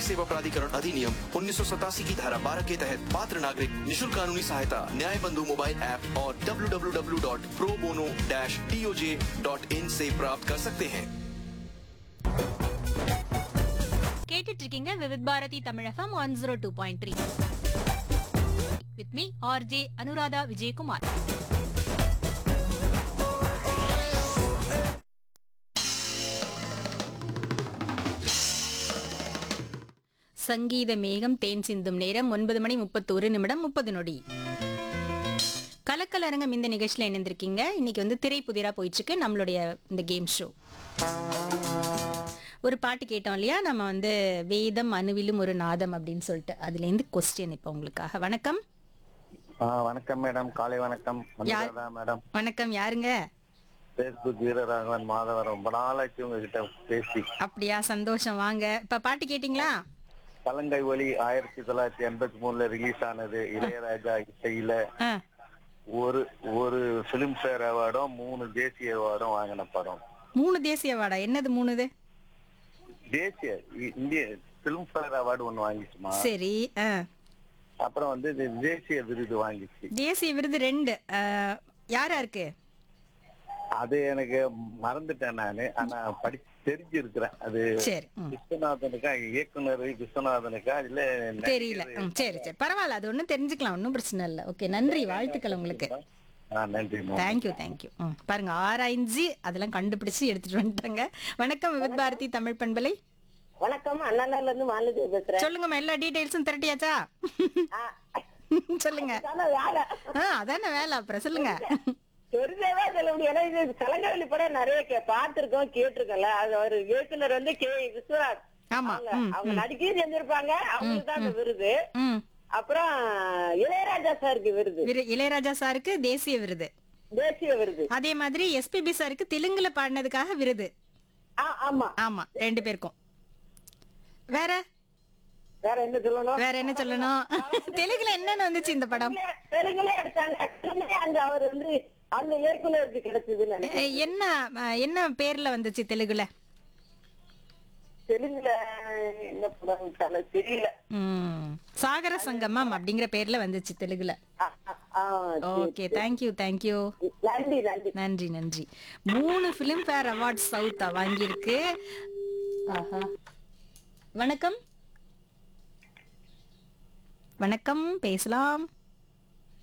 सेवा प्राधिकरण अधिनियम उन्नीस की धारा 12 के तहत पात्र नागरिक निशुल्क कानूनी सहायता न्याय बंधु मोबाइल ऐप और www.probono-toj.in से प्राप्त कर सकते हैं கேட்டுட்டு இருக்கீங்க Vividh Bharati Tamizhagam one zero two point three with me R J Anuradha Vijayakumar சங்கீத மேகம் தேன் சிந்தும் நேரம் ஒன்பது மணி முப்பத்தோரு நிமிடம் முப்பது நொடி கலக்கல் அரங்கம் இந்த நிகழ்ச்சியில் இணைந்திருக்கீங்க இன்னைக்கு வந்து திரை புதிரா போயிட்டு இருக்கு நம்மளுடைய இந்த கேம் ஷோ ஒரு பாட்டு கேட்டோம் இல்லையா நம்ம வந்து வேதம் அணுவிலும் ஒரு நாதம் அப்படின்னு சொல்லிட்டு அதுலேருந்து கொஸ்டின் இப்போ உங்களுக்காக வணக்கம் ஆ, வணக்கம் மேடம் காலை வணக்கம் யார்? மதுரா மேடம் வணக்கம் யாருங்க பேஸ்புக் வீரராகவன் மாதவன் ரொம்ப நாளாச்சு உங்ககிட்ட பேசி அப்படியா சந்தோஷம் வாங்க இப்ப பாட்டு கேட்டிங்களா கலங்கை ஒலி ஆயிரத்தி தொள்ளாயிரத்தி எண்பத்தி மூணுல ரிலீஸ் ஆனது இளையராஜா இசையில ஆ, ஒரு ஒரு பிலிம் ஃபேர் அவார்டும் மூணு தேசிய அவார்டும் வாங்கின படம் மூணு தேசிய அவார்டா என்னது மூணுது தேசிய இ- இந்திய பிலிம் ஃபேர் அவார்டு ஒண்ணு வாங்கிச்சுமா சரி ஆ. அப்புறம் வந்து இது தேசிய விருது வாங்கிச்சு தேசிய விருது ரெண்டு ஆ, யாரா இருக்கு அது எனக்கு மறந்துட்டேன் நானு ஆனா படி தெரிஞ்சிருக்கிறேன் அது சரி ம். விஸ்வநாதனுக்கா இயக்குனர் விஸ்வநாதனுக்கா இல்ல தெரியல ம், சரி சரி பரவாயில்ல அது ஒன்றும் தெரிஞ்சுக்கலாம் ஒன்றும் பிரச்சனை இல்லை ஓகே நன்றி வாழ்த்துக்கள் உங்களுக்கு ஆ, நன்றி மேம் தேங்க்யூ தேங்க்யூ ம் பாருங்க ஆராய்ஞ்சு அதெல்லாம் கண்டுபிடிச்சு எடுத்துட்டு வந்துட்டாங்க வணக்கம் விவித் பாரதி தமிழ் பண்பலை வணக்கம் அண்ணாநகர்ல இருந்து மாலதி பேசுறேன் சொல்லுங்கம்மா எல்லா டீடைல்ஸும் திரட்டியாச்சா ஆ, சொல்லுங்க அதான வேலை ஆ அதானே வேலை அப்புறம் சொல்லுங்க தெரிஞ்சவே சொல்ல முடியும் ஏன்னா இது கலங்கவெளி படம் நிறைய கே பார்த்திருக்கோம் கேட்டிருக்கோம்ல அது ஒரு இயக்குனர் வந்து கே விஸ்வராஜ் ஆமா அவங்க ம் அவங்க நடிக்கையும் செஞ்சிருப்பாங்க அவங்களுக்கு தான் அந்த விருது ம் அப்புறம் இளையராஜா சாருக்கு விருது விரு- இளையராஜா சாருக்கு தேசிய விருது தேசிய விருது அதே மாதிரி எஸ்பிபி சாருக்கு தெலுங்குல பாடினதுக்காக விருது ஆ, ஆமா ஆமா ரெண்டு பேருக்கும் வேற வேற என்ன சொல்லணும் வேற என்ன சொல்லணும் தெலுங்குல என்னன்னு வந்துச்சு இந்த படம் தெலுங்குல எடுத்தாங்க தெலுங்குல அந்த அவர் வந்து அந்த இயக்குனருக்கு கிடைச்சதுன்னு நினைக்கிறேன். எ- என்ன அஹ், என்ன பேர்ல வந்துச்சு தெலுங்குல தெலுங்குல என்ன படம் தல தெரியல ம் சாகர சங்கமம் அப்படிங்கிற பேர்ல வந்துச்சு தெலுங்குல ஆ, ஆ, ஆ, சரி. ஓகே தேங்க்யூ தேங்க்யூ நன்றி நன்றி நன்றி நன்றி மூணு ஃபிலிம் ஃபேர் அவார்ட் சவுத்தா வாங்கியிருக்கு ஆஹா வணக்கம் வணக்கம் பேசலாம்